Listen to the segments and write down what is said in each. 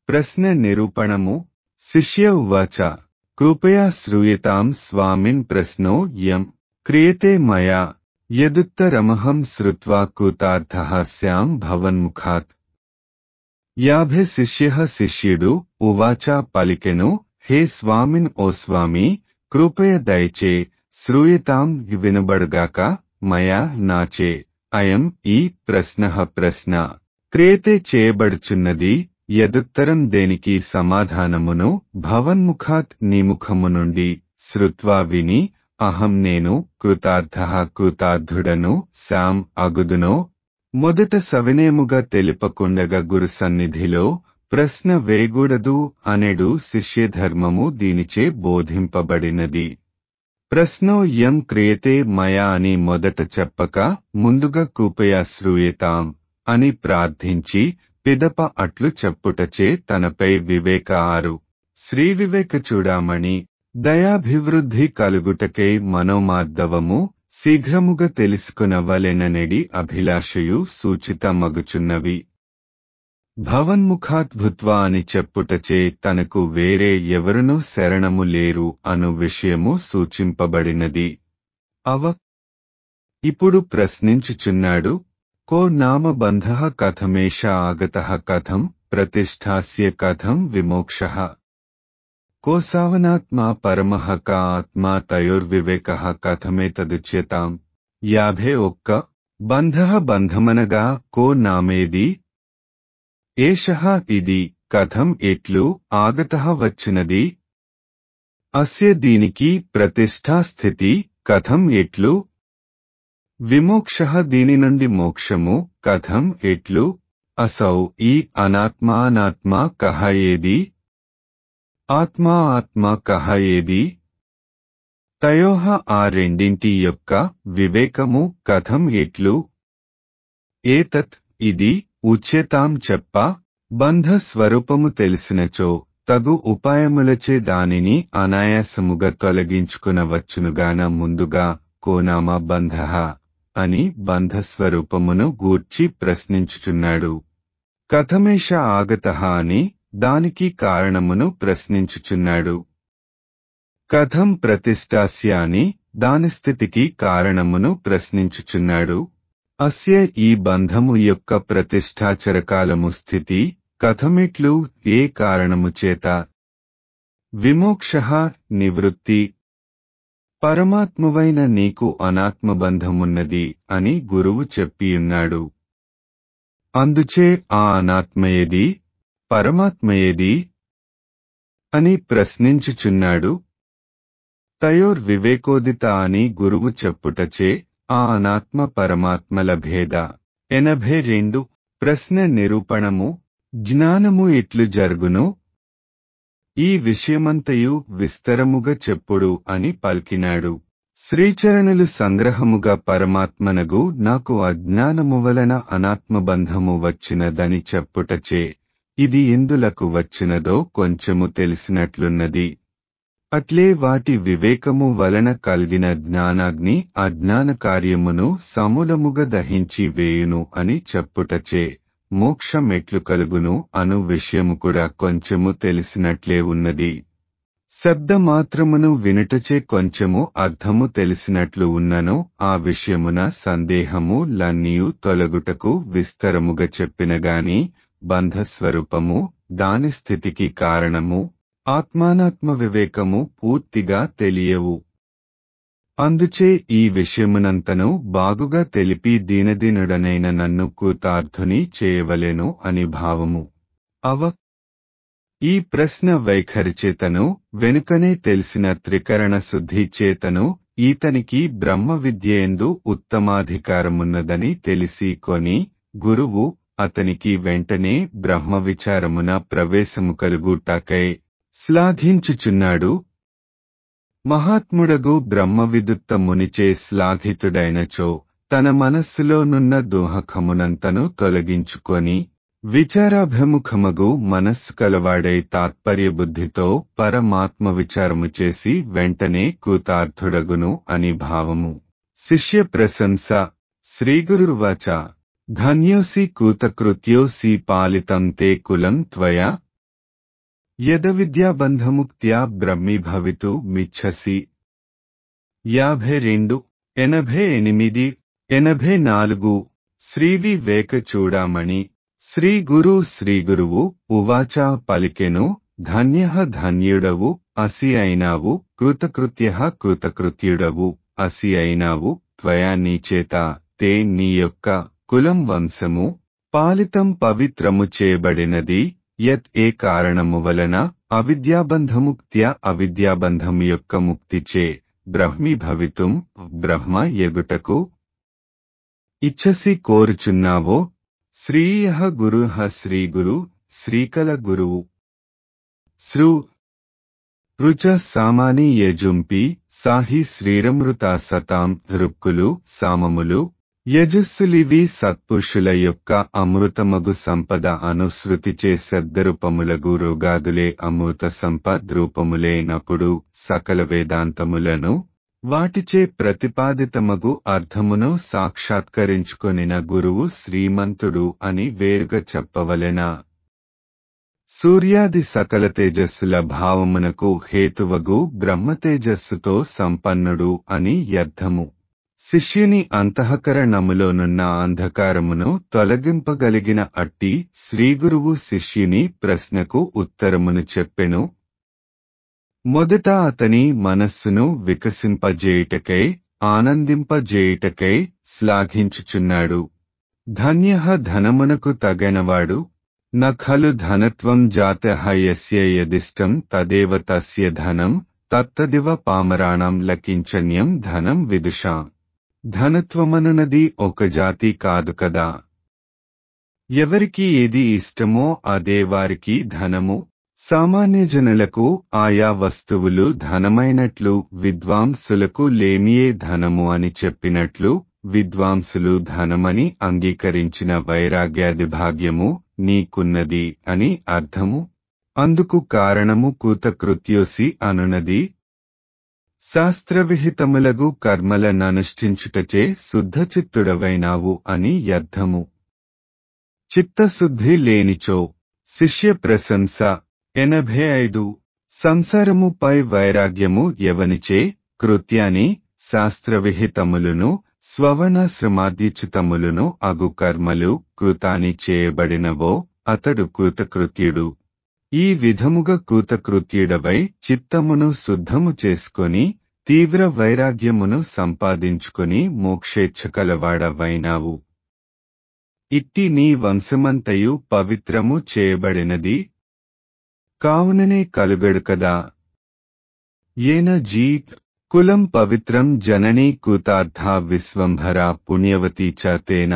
ప్రశ్న నిరూపణము శిష్య ఉవాచ కృపయా శ్రూయతాం స్వామిన్ ప్రశ్నో యం క్రియతే మయా యదుత్తరమహం శ్రుత్వా కృతార్థః స్యాం భవన్ముఖాత్ యాభై శిష్య శిష్యుడు ఉవాచ పలికెను హే స్వామిన్ ఓ స్వామి కృపయ దయచే శ్రూయతాం వినబడుగాక మయా నాచే అయం ఈ ప్రశ్న ప్రశ్న క్రియతే చేయబడుచున్నది యదుత్తరం దేనికి సమాధానమును భవన్ముఖాత్ నీముఖము నుండి శ్రుత్వా విని అహం నేను కృతార్థ కృతార్థుడను శాం అగుదునో మొదట సవినేముగా తెలుపకుండగా గురు సన్నిధిలో ప్రశ్న వేగూడదు అనేడు శిష్యధర్మము దీనిచే బోధింపబడినది ప్రశ్నో యం క్రియతే మయా అని మొదట చెప్పక ముందుగా కూపయా శ్రూయతాం అని ప్రార్థించి పిదప అట్లు చెప్పుటచే తనపై వివేక ఆరు శ్రీ వివేక చూడామణి దయాభివృద్ధి కలుగుటకై మనోమార్దవము శీఘ్రముగా తెలుసుకునవలెననెడి అభిలాషయు సూచితమగుచున్నవి భవన్ముఖాద్భుత్వా అని చెప్పుటచే తనకు వేరే ఎవరునూ శరణము లేరు అను విషయము సూచింపబడినది అవ ఇప్పుడు ప్రశ్నించుచున్నాడు కో నామ బంధ కథమేష ఆగత కథం ప్రతిష్టాస్య కథం విమోక్ష కోసావనాత్మా పరమః కా ఆత్మా తయోర్వివేక కథమేతదుచ్యతాం యాభై ఒక్క బంధ బంధమనగా కో నామేది ఏష ఇది కథం ఎట్లు ఆగత వచ్చినది అస్య దీనికి ప్రతిష్టా స్థితి కథం ఎట్లు విమోక్ష దీని నుండి మోక్షము కథం ఎట్లు అసౌ ఈ అనాత్మా అనాత్మా కహ ఏది ఆత్మా ఆత్మ కహ ఏది తయోహ ఆ రెండింటి యొక్క వివేకము కథం ఎట్లు ఏతత్ ఇది ఉచ్యతాం చెప్ప బంధ స్వరూపము తెలిసినచో తగు ఉపాయములచే దానిని అనాయాసముగా తొలగించుకునవచ్చునుగాన ముందుగా కోనామ బంధ అని బంధస్వరూపమును గూర్చి ప్రశ్నించుచున్నాడు కథమేష ఆగత అని దానికి కారణమును ప్రశ్నించుచున్నాడు కథం ప్రతిష్టాస్య అని దాని స్థితికి కారణమును ప్రశ్నించుచున్నాడు అస్య ఈ బంధము యొక్క ప్రతిష్టాచరకాలము స్థితి కథమిట్లు ఏ కారణము చేత విమోక్ష నివృత్తి పరమాత్మువైన నీకు అనాత్మబంధమున్నది అని గురువు చెప్పియున్నాడు అందుచే ఆ అనాత్మయేది పరమాత్మయేది అని ప్రశ్నించుచున్నాడు తయోర్ వివేకోదిత అని గురువు చెప్పుటచే ఆ అనాత్మ పరమాత్మల భేద ఎనభై రెండు ప్రశ్న నిరూపణము జ్ఞానము ఎట్లు జరుగును ఈ విషయమంతయు విస్తరముగా చెప్పుడు అని పలికినాడు శ్రీచరణులు సంగ్రహముగా పరమాత్మనగు నాకు అజ్ఞానము వలన అనాత్మబంధము వచ్చినదని చెప్పుటచే ఇది ఎందులకు వచ్చినదో కొంచెము తెలిసినట్లున్నది అట్లే వాటి వివేకము వలన కలిగిన జ్ఞానాగ్ని అజ్ఞాన కార్యమును సమూలముగా దహించి వేయును అని చెప్పుటచే మోక్షమెట్లు కలుగును అను విషయము కూడా కొంచెము తెలిసినట్లే ఉన్నది శబ్దమాత్రమును వినుటచే కొంచెము అర్థము తెలిసినట్లు ఉన్నను ఆ విషయమున సందేహము లన్నీయు తొలగుటకు విస్తరముగా చెప్పినగాని బంధస్వరూపము దాని స్థితికి కారణము ఆత్మానాత్మ వివేకము పూర్తిగా తెలియవు అందుచే ఈ విషయమునంతను బాగుగా తెలిపి దీనదీనుడనైన నన్ను కూతార్థుని చేయవలెను అని భావము అవ ఈ ప్రశ్న వైఖరి చేతను వెనుకనే తెలిసిన త్రికరణ శుద్ధి చేతను ఈతనికి బ్రహ్మ విద్యేందు ఉత్తమాధికారమున్నదని తెలిసి కొని గురువు అతనికి వెంటనే బ్రహ్మ విచారమున ప్రవేశము కలుగుటాకై శ్లాఘించుచున్నాడు మహాత్ముడగు బ్రహ్మవిదుత్త మునిచే శ్లాఘితుడైనచో తన మనస్సులోనున్న దోహకమునంతను తొలగించుకొని విచారాభిముఖమగు మనస్సు కలవాడై తాత్పర్య బుద్ధితో పరమాత్మ విచారము చేసి వెంటనే కృతార్థుడగును అని భావము శిష్య ప్రశంస శ్రీగురువాచ ధన్యోసి కూతకృత్యోసి పాలితం తే కులం త్వయా యద విద్యాబంధముక్త్యా బ్రహ్మీభవితు మిచ్చసి యాభై రెండు ఎనభై ఎనిమిది ఎనభై నాలుగు శ్రీ వివేక చూడామణి శ్రీ గురు శ్రీ గురువు ఉవాచ పలికెను ధన్య ధన్యుడవు అసి అయినావు కృతకృత్య కృతకృత్యుడవు అసి అయినావు త్వయా నీచేత తే నీ యొక్క కులం వంశము పాలితం పవిత్రము చేయబడినది యత్ ఏ కారణము వలన అవిద్యాబంధముక్త్య అవిద్యాబంధము యొక్క ముక్తిచే బ్రహ్మీభవితుం బ్రహ్మ ఎగుటకు ఇచ్చసి కోరుచున్నావో శ్రీయ గురుః శ్రీగురు శ్రీకల గురువు శ్రు రుచ సామాని యజుంపి సాహి శ్రీరమృత సతాం రుక్కులు సామములు యజస్సులివి సత్పురుషుల యొక్క అమృతమగు సంపద అనుసృతిచే సద్దరూపములగు రోగాదులే అమృత సంపద్రూపములేనప్పుడు సకల వేదాంతములను వాటిచే ప్రతిపాదితమగు అర్థమును సాక్షాత్కరించుకొనిన గురువు శ్రీమంతుడు అని వేరుగా చెప్పవలెనా సూర్యాది సకల తేజస్సుల భావమునకు హేతువగు బ్రహ్మతేజస్సుతో సంపన్నుడు అని అర్థము శిష్యుని అంతఃకరణములోనున్న అంధకారమును తొలగింపగలిగిన అట్టి శ్రీగురువు శిష్యుని ప్రశ్నకు ఉత్తరమును చెప్పెను మొదట అతని మనస్సును వికసింపజేయుటకై ఆనందింపజేయుటకై శ్లాఘించుచున్నాడు ధన్య ధనమునకు తగనవాడు న ఖలు ధనత్వం జాత యస్య యదిష్టం తదేవ తస్య ధనం తత్తదివ పామరాణం లకించన్యం ధనం విదుషా ధనత్వమనునది ఒక జాతి కాదు కదా ఎవరికి ఏది ఇష్టమో అదే వారికి ధనము సామాన్య జనులకు ఆయా వస్తువులు ధనమైనట్లు విద్వాంసులకు లేమియే ధనము అని చెప్పినట్లు విద్వాంసులు ధనమని అంగీకరించిన వైరాగ్యాది భాగ్యము నీకున్నది అని అర్థము అందుకు కారణము కూతకృత్యోసి అనునది శాస్త్రవిహితములగు కర్మలననుష్ఠించుటచే శుద్ధచిత్తుడవైనావు అని అర్థము చిత్తశుద్ధి లేనిచో శిష్య ప్రశంస ఎనభై ఐదు సంసారముపై వైరాగ్యము ఎవనిచే కృత్యాని శాస్త్రవిహితములను స్వవనశ్రమాద్యుచితములను అగు కర్మలు కృతాని చేయబడినవో అతడు కృతకృత్యుడు ఈ విధముగా కృతకృత్యుడవై చిత్తమును శుద్ధము చేసుకొని తీవ్ర వైరాగ్యమును సంపాదించుకుని మోక్షేచ్ఛకలవాడవైనావు ఇట్టి నీ వంశమంతయు పవిత్రము చేయబడినది కావుననే కలుగడు కదా ఏన జీత్ కులం పవిత్రం జననీ కూతార్థ విశ్వంభర పుణ్యవతీ చ తేన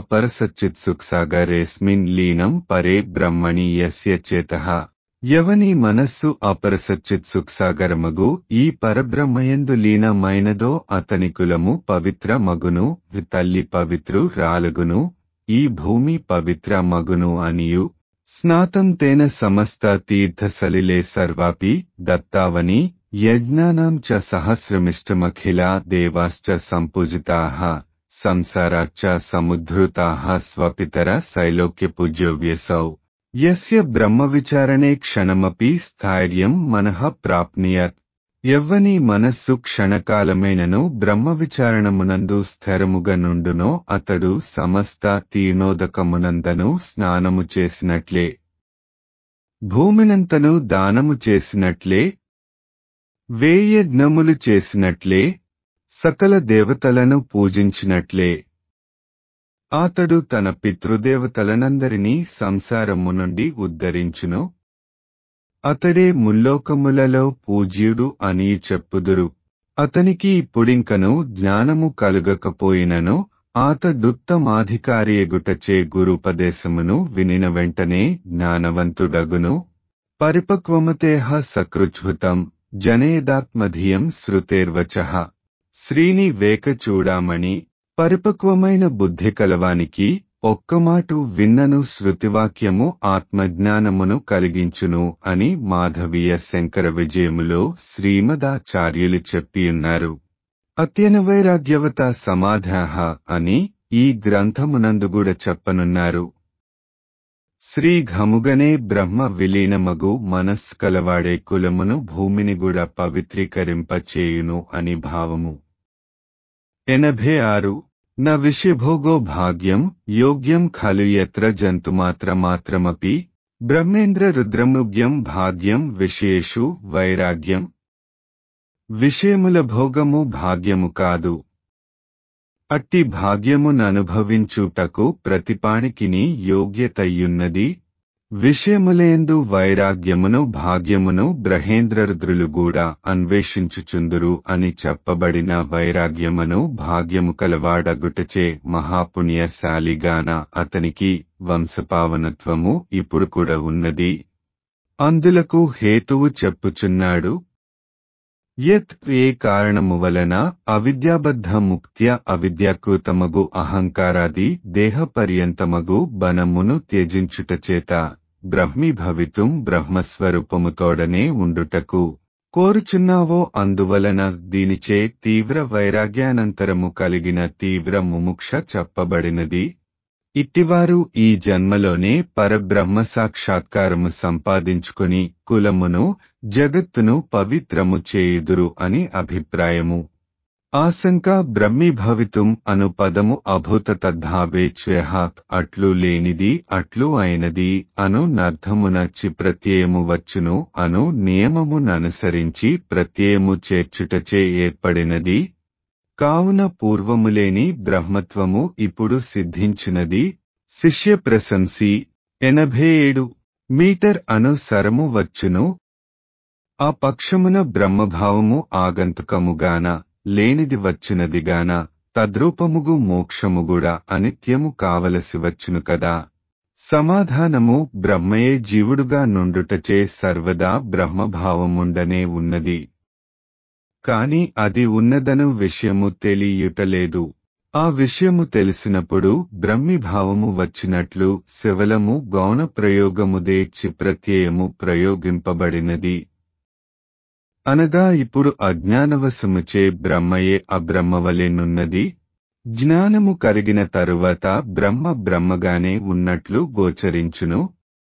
అపరసచ్చిత్సుక్సాగరేస్మిన్ లీనం పరే బ్రహ్మణి యస్య చేతః ఎవని మనస్సు అపరసచ్చిత్సుక్సాగరమగు ఈ పరబ్రహ్మయందు లీనమైనదో అతని కులము పవిత్ర మగును తల్లి పవిత్రు రాలగును ఈ భూమి పవిత్ర మగును అనియు స్నాతం తేన సమస్త తీర్థసలిలే సర్వాపి దత్తావని యజ్ఞానాం చ సహస్రమిష్టమఖిలా దేవాశ్చ సంపూజితాః సంసారాచ్చ సముద్ధృతాః స్వపితర శైలోక్యపూజ్యోవ్యసౌ యస్య బ్రహ్మవిచారణే క్షణమపి స్థైర్యం మనః ప్రాప్నియత్ ఎవ్వని మనస్సు క్షణకాలమైనను బ్రహ్మ విచారణమునందు స్థిరముగా నుండునో అతడు సమస్త తీర్ణోదకమునందను స్నానము చేసినట్లే భూమినంతను దానము చేసినట్లే వేయజ్ఞములు చేసినట్లే సకల దేవతలను పూజించినట్లే అతడు తన పితృదేవతలనందరినీ సంసారము నుండి ఉద్ధరించును అతడే ముల్లోకములలో పూజ్యుడు అని చెప్పుదురు అతనికి ఇప్పుడింకను జ్ఞానము కలుగకపోయినను ఆతడుత్తమాధికారియగుటచే గురుపదేశమును వినిన వెంటనే జ్ఞానవంతుడగును పరిపక్వమతేహ సకృచ్ఛుతం జనేదాత్మధియం శృతేర్వచ శ్రీని వేక చూడామణి పరిపక్వమైన బుద్ధి కలవానికి ఒక్కమాటు విన్నను శృతివాక్యము ఆత్మజ్ఞానమును కలిగించును అని మాధవీయ శంకర విజయములో శ్రీమదాచార్యులు చెప్పియున్నారు అత్యన వైరాగ్యవత సమాధాహ అని ఈ గ్రంథమునందు కూడా చెప్పనున్నారు శ్రీ ఘముగనే బ్రహ్మ విలీనమగు మనస్సు కలవాడే కులమును భూమిని కూడా పవిత్రీకరింపచేయును అని భావము ఎనభై ఆరు న విషభోగో భాగ్యం యోగ్యం ఖలు ఎత్ర జంతుమాత్రమాత్రమపి బ్రహ్మేంద్ర రుద్రముగ్యం భాగ్యం విషయేషు వైరాగ్యం విషయముల భోగము భాగ్యము కాదు అట్టి భాగ్యముననుభవించుటకు ప్రతిపాణికిని యోగ్యతయ్యున్నది విషయములేందు వైరాగ్యమును భాగ్యమును బ్రహేంద్రరుద్రులు కూడా అన్వేషించుచుందురు అని చెప్పబడిన వైరాగ్యమును భాగ్యము కలవాడగుటచే మహాపుణ్యశాలిగాన అతనికి వంశపావనత్వము ఇప్పుడు కూడా ఉన్నది అందులకు హేతువు చెప్పుచున్నాడు యత్ ఏ కారణము వలన అవిద్యాబద్ధ ముక్త్య అవిద్యాకృతమగు అహంకారాది దేహపర్యంతమగు బనమును త్యజించుటచేత బ్రహ్మీభవితుం బ్రహ్మస్వరూపముతోడనే ఉండుటకు కోరుచున్నావో అందువలన దీనిచే తీవ్ర వైరాగ్యానంతరము కలిగిన తీవ్ర ముముక్ష చెప్పబడినది ఇట్టివారు ఈ జన్మలోనే పరబ్రహ్మ సాక్షాత్కారము సంపాదించుకుని కులమును జగత్తును పవిత్రము చేయుదురు అని అభిప్రాయము ఆశంక బ్రహ్మీభవితుం అను పదము అభూత తద్భావేచ్యహ అట్లు లేనిది అట్లు అయినది అను నర్థమునచ్చి ప్రత్యయము వచ్చును అను నియమముననుసరించి ప్రత్యయము చేర్చుటచే ఏర్పడినది కావున పూర్వములేని బ్రహ్మత్వము ఇప్పుడు సిద్ధించినది శిష్య ప్రశంసి ఎనభై ఏడు మీటర్ అను సరము వచ్చును ఆ పక్షమున బ్రహ్మభావము ఆగంతుకముగాన లేనిది వచ్చినదిగాన తద్రూపముగు మోక్షముగుడా అనిత్యము కావలసి వచ్చును కదా సమాధానము బ్రహ్మయే జీవుడుగా నుండుటచే సర్వదా బ్రహ్మభావముండనే ఉన్నది కాని అది ఉన్నదను విషయము తెలియుటలేదు ఆ విషయము తెలిసినప్పుడు బ్రహ్మిభావము వచ్చినట్లు శివలము గౌణ ప్రయోగముదేర్చి ప్రత్యయము ప్రయోగింపబడినది అనగా ఇప్పుడు అజ్ఞానవశముచే బ్రహ్మయే అబ్రహ్మవలెనున్నది జ్ఞానము కరిగిన తరువాత బ్రహ్మ బ్రహ్మగానే ఉన్నట్లు గోచరించును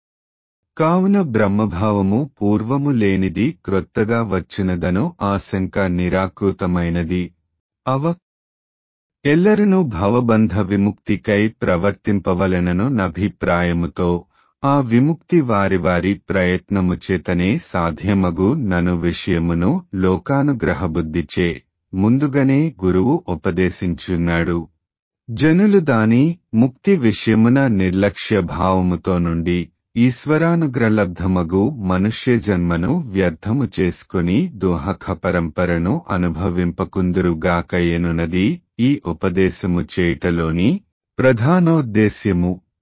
కావున బ్రహ్మభావము పూర్వము లేనిది క్రొత్తగా వచ్చినదను ఆశంక నిరాకృతమైనది అవ ఎల్లరనూ భవబంధ విముక్తికై ప్రవర్తింపవలనను నభిప్రాయముతో ఆ విముక్తి వారి వారి ప్రయత్నము చేతనే సాధ్యమగు నను విషయమును లోకానుగ్రహబుద్ధిచే ముందుగానే గురువు ఉపదేశించున్నాడు జనులు దాని ముక్తి విషయమున నిర్లక్ష్య భావముతో నుండి ఈశ్వరానుగ్రలబ్ధమగు మనుష్య జన్మను వ్యర్థము చేసుకుని దోహక పరంపరను అనుభవింపకుందురుగాకయనునది ఈ ఉపదేశము చేయుటలోని ప్రధానోద్దేశ్యము